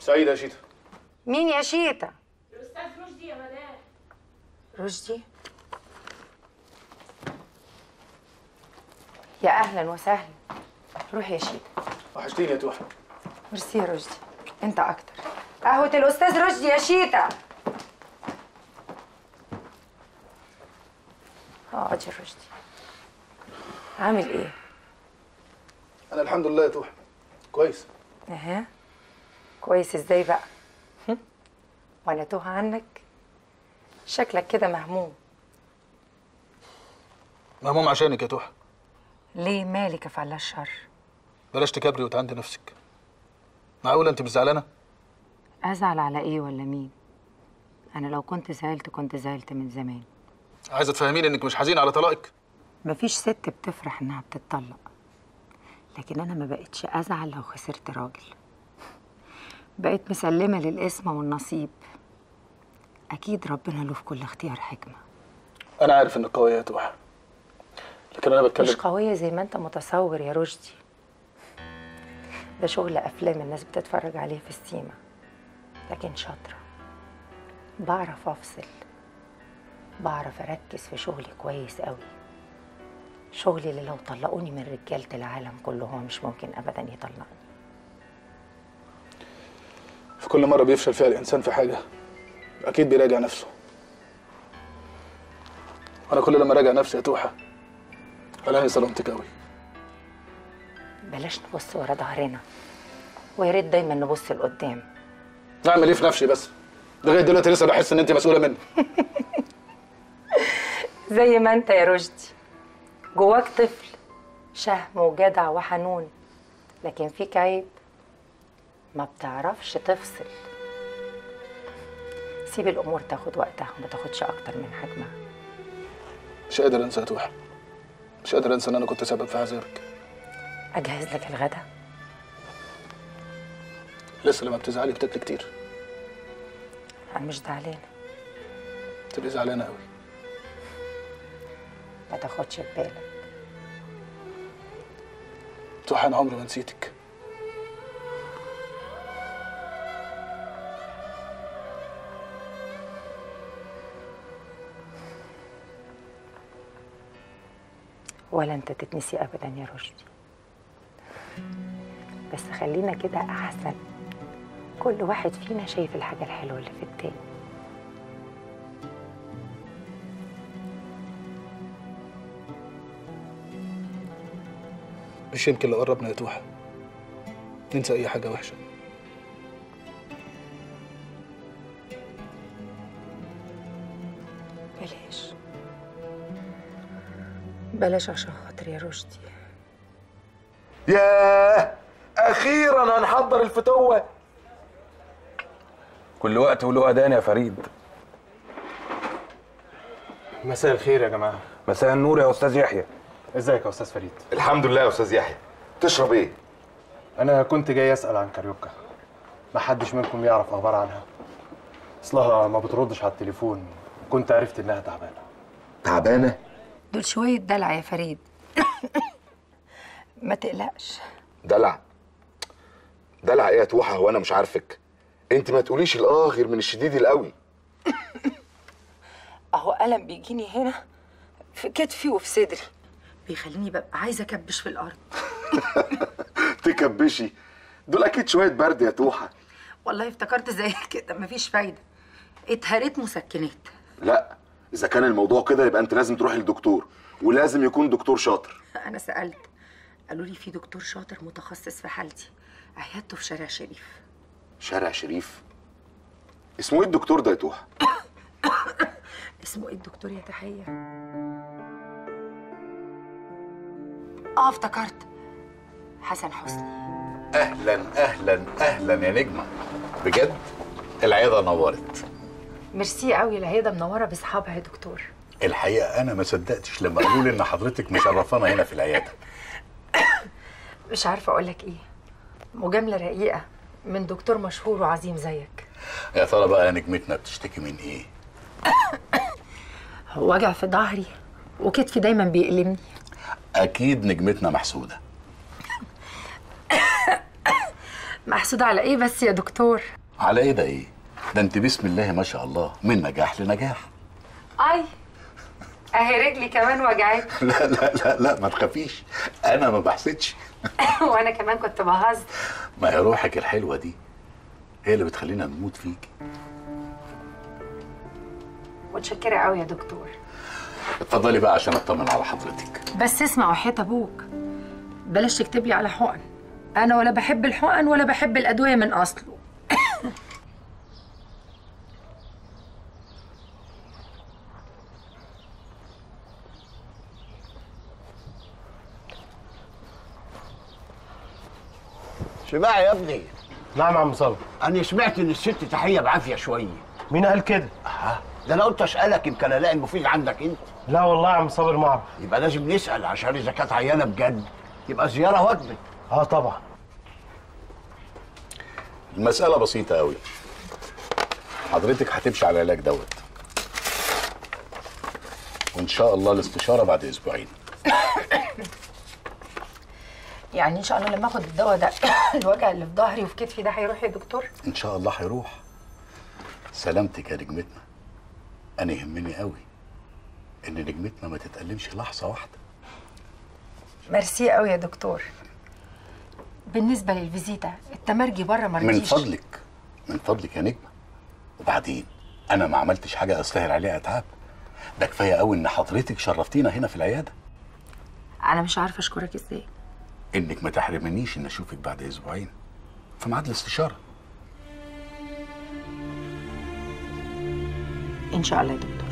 سعيد يا شيتا مين يا شيتا الاستاذ رشدي يا مدام رشدي يا اهلا وسهلا روح يا شيتا وحشتيني يا توحة ميرسي يا رشدي انت اكتر قهوة الاستاذ رشدي يا شيتا اقعد يا رشدي عامل ايه؟ انا الحمد لله يا توحة كويس اها كويس ازاي بقى؟ هم؟ وانا توه عنك؟ شكلك كده مهموم مهموم عشانك يا توحة ليه مالك افعل الشر؟ بلاش تكبري وتعندي نفسك معقولة انت مش زعلانة؟ ازعل على ايه ولا مين؟ انا لو كنت زعلت كنت زعلت من زمان عايزة تفهميني انك مش حزينة على طلاقك؟ مفيش ست بتفرح انها بتتطلق لكن انا ما بقتش ازعل لو خسرت راجل بقيت مسلمه للقسمه والنصيب اكيد ربنا له في كل اختيار حكمه انا عارف انك قوية يا توحة لكن انا بتكلم مش قويه زي ما انت متصور يا رشدي ده شغل افلام الناس بتتفرج عليه في السيما لكن شاطره بعرف افصل بعرف اركز في شغلي كويس قوي شغلي اللي لو طلقوني من رجاله العالم كله هو مش ممكن ابدا يطلقني في كل مرة بيفشل فيها الانسان في حاجة اكيد بيراجع نفسه انا كل لما راجع نفسي يا توحة الاقي سلامتك قوي بلاش نبص ورا ظهرنا ويا ريت دايما نبص لقدام اعمل ايه في نفسي بس لغايه دلوقتي لسه بحس ان انت مسؤوله مني زي ما انت يا رشدي جواك طفل شهم وجدع وحنون لكن فيك عيب ما بتعرفش تفصل سيب الامور تاخد وقتها وما تاخدش اكتر من حجمها مش قادر انسى يا توحة مش قادر انسى ان انا كنت سبب في عذابك اجهز لك الغدا لسه لما بتزعلي بتاكلي كتير انا مش زعلانه تبقي زعلانه قوي ما تاخدش ببالك توحة انا عمري ما نسيتك ولا انت تتنسي ابدا يا رشدي بس خلينا كده احسن كل واحد فينا شايف الحاجه الحلوه اللي في التاني مش يمكن لو قربنا يا توحة ننسى اي حاجه وحشه بلاش بلاش عشان خاطر يا رشدي ياه اخيرا هنحضر الفتوه كل وقت وله اذان يا فريد مساء الخير يا جماعة مساء النور يا استاذ يحيى ازيك يا استاذ فريد الحمد لله يا استاذ يحيى تشرب ايه انا كنت جاي اسال عن كاريوكا ما حدش منكم يعرف اخبار عنها اصلها ما بتردش على التليفون كنت عرفت انها تعبانه تعبانه دول شويه دلع يا فريد ما تقلقش دلع دلع ايه يا توحة هو انا مش عارفك انت ما تقوليش الاه غير من الشديد القوي اهو ألم بيجيني هنا في كتفي وفي صدري بيخليني ببقى عايزه اكبش في الارض تكبشي دول اكيد شويه برد يا توحة والله افتكرت زي كده مفيش فايده اتهريت مسكنات لا اذا كان الموضوع كده يبقى انت لازم تروحي للدكتور ولازم يكون دكتور شاطر انا سالت قالوا لي في دكتور شاطر متخصص في حالتي عيادته في شارع شريف شارع شريف اسمه ايه الدكتور ده يا توحة اسمه ايه الدكتور يا تحيه اه افتكرت حسن حسني اهلا اهلا اهلا يا نجمه بجد العياده نورت ميرسي قوي العياده منوره باصحابها يا دكتور الحقيقه انا ما صدقتش لما قالوا لي ان حضرتك مشرفانا هنا في العياده مش عارفه اقول لك ايه مجامله رقيقه من دكتور مشهور وعظيم زيك يا ترى بقى يا نجمتنا بتشتكي من ايه وجع في ظهري وكتفي دايما بيألمني اكيد نجمتنا محسوده محسودة على ايه بس يا دكتور على ايه ده ايه ده انت بسم الله ما شاء الله من نجاح لنجاح اي اهي رجلي كمان وجعت لا لا لا لا ما تخافيش انا ما بحسدش وانا كمان كنت بهزر ما هي روحك الحلوه دي هي اللي بتخلينا نموت فيك متشكرة قوي يا دكتور اتفضلي بقى عشان اطمن على حضرتك بس اسمع وحياة ابوك بلاش تكتب لي على حقن انا ولا بحب الحقن ولا بحب الادوية من اصله سماع يا ابني نعم يا عم صابر انا سمعت ان الست تحيه بعافيه شويه مين قال كده ها ده انا قلت اسالك يمكن الاقي المفيد عندك انت لا والله يا عم صابر ما اعرف يبقى لازم نسال عشان اذا كانت عيانه بجد يبقى زياره وجبه اه طبعا المساله بسيطه قوي حضرتك هتمشي على العلاج دوت وان شاء الله الاستشاره بعد اسبوعين يعني ان شاء الله لما اخد الدواء ده الوجع اللي في ظهري وفي كتفي ده هيروح يا دكتور ان شاء الله هيروح سلامتك يا نجمتنا انا يهمني قوي ان نجمتنا ما تتألمش لحظه واحده ميرسي قوي يا دكتور بالنسبة للفيزيتا التمرجي بره مرضيش من فضلك من فضلك يا نجمه وبعدين انا ما عملتش حاجه استاهل عليها اتعاب ده كفايه قوي ان حضرتك شرفتينا هنا في العياده انا مش عارفة اشكرك ازاي انك ما تحرمنيش ان اشوفك بعد اسبوعين في ميعاد الاستشاره ان شاء الله يا دكتور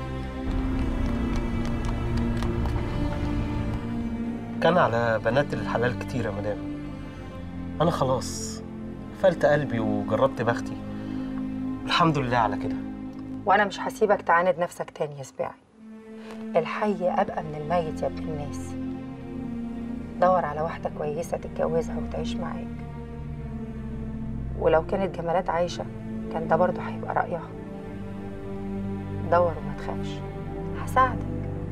كان على بنات الحلال كتير يا مدام انا خلاص قفلت قلبي وجربت بختي الحمد لله على كده وانا مش هسيبك تعاند نفسك تاني يا سباعي الحي ابقى من الميت يا ابن الناس دور على واحدة كويسة تتجوزها وتعيش معاك ولو كانت جمالات عايشة كان ده برضه هيبقى رأيها دور وما تخافش هساعدك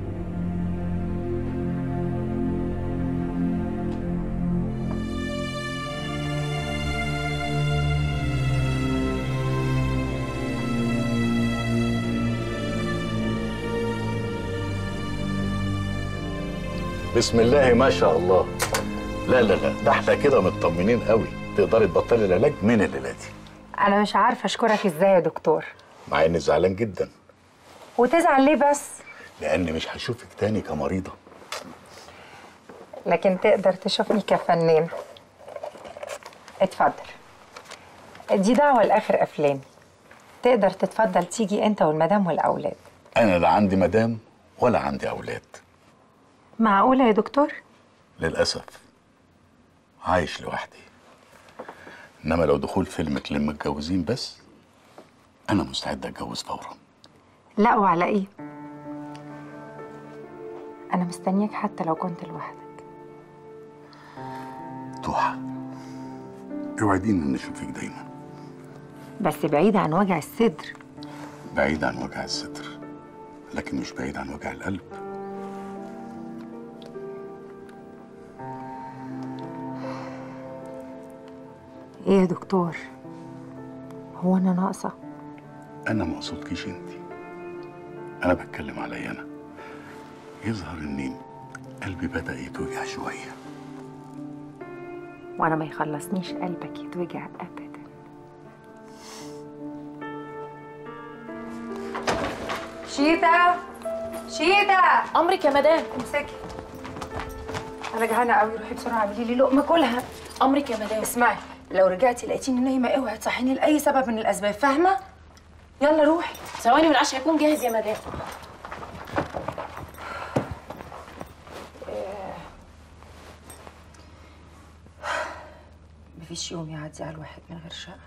بسم الله ما شاء الله لا لا لا ده احنا كده مطمنين قوي تقدري تبطلي العلاج من الليله دي انا مش عارفة اشكرك ازاي يا دكتور مع اني زعلان جدا وتزعل ليه بس لان مش هشوفك تاني كمريضه لكن تقدر تشوفني كفنان اتفضل دي دعوة لآخر أفلام تقدر تتفضل تيجي أنت والمدام والأولاد انا لا عندي مدام ولا عندي اولاد معقولة يا دكتور؟ للاسف عايش لوحدي انما لو دخول فيلمك للمتجوزين بس انا مستعد اتجوز فورا لا وعلى إيه؟ أنا مستنياك حتى لو كنت لوحدك توحة اوعديني ان اشوفك دايما بس بعيد عن وجع الصدر بعيد عن وجع الصدر لكن مش بعيد عن وجع القلب إيه يا دكتور؟ هو أنا ناقصة؟ انا ما اقصدكيش انت انا بتكلم عليا انا يظهر اني قلبي بدا يتوجع شويه وأنا ما يخلصنيش قلبك يتوجع أبدا شيتا شيتا امرك يا مدام امسكي انا جعانه قوي روحي بسرعه اعملي لي لقمه كلها امرك يا مدام اسمعي لو رجعتي لقيتيني نايمه اوعي تصحيني لاي سبب من الاسباب فاهمه يلا روحي ثواني والعشاء هيكون جاهز يا مدام مفيش يوم يعدي على الواحد من غير شقه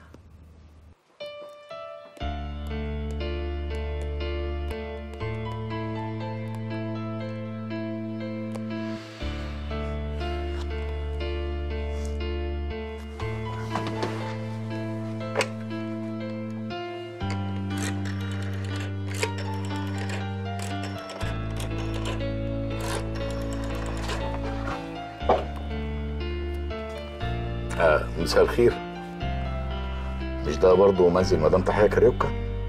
آه مساء الخير مش ده برضه منزل مدام تحية كاريوكا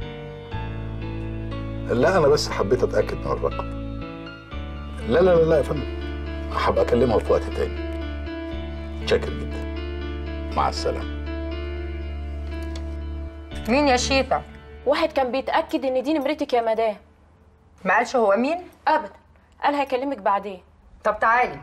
لا انا بس حبيت اتاكد من الرقم لا لا لا لا يا فندم هبقى اكلمها في وقت تاني شاكر جدا مع السلامه مين يا شيتا واحد كان بيتاكد ان دي نمرتك يا مدام ما قالش هو مين ابدا قال هيكلمك بعدين طب تعالي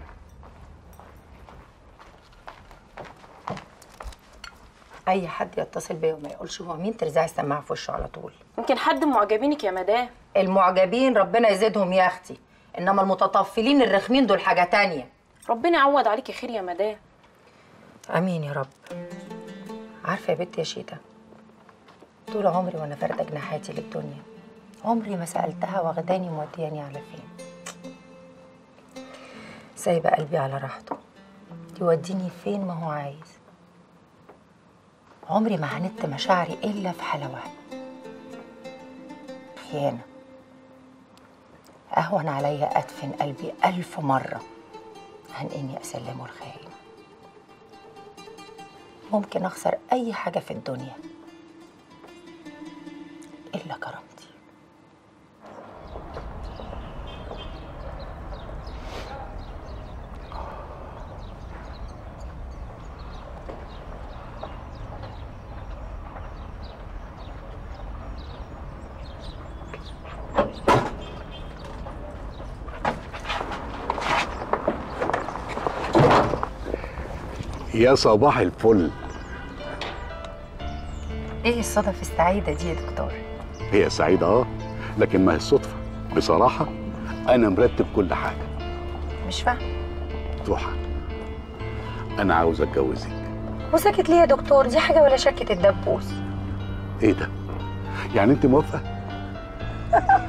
اي حد يتصل بيا وما يقولش هو مين ترزعي السماعه في وشه على طول يمكن حد من معجبينك يا مدام المعجبين ربنا يزيدهم يا اختي انما المتطفلين الرخمين دول حاجه تانية ربنا يعوض عليكي خير يا مدام امين يا رب عارفه يا بنت يا شيتا طول عمري وانا فارده جناحاتي للدنيا عمري ما سالتها واخداني مودياني على فين سايبه قلبي على راحته يوديني فين ما هو عايز عمري ما عاندت مشاعري الا في حلاوه خيانه اهون عليا ادفن قلبي الف مره عن اني اسلمه الخاين ممكن اخسر اي حاجه في الدنيا الا كرامتي يا صباح الفل ايه الصدف السعيده دي يا دكتور هي سعيدة اه لكن ما هي الصدفة بصراحة أنا مرتب كل حاجة مش فاهمه ضحى أنا عاوز أتجوزك وسكت ليه يا دكتور دي حاجه ولا شكه الدبوس إيه ده؟ يعني أنت موافقة؟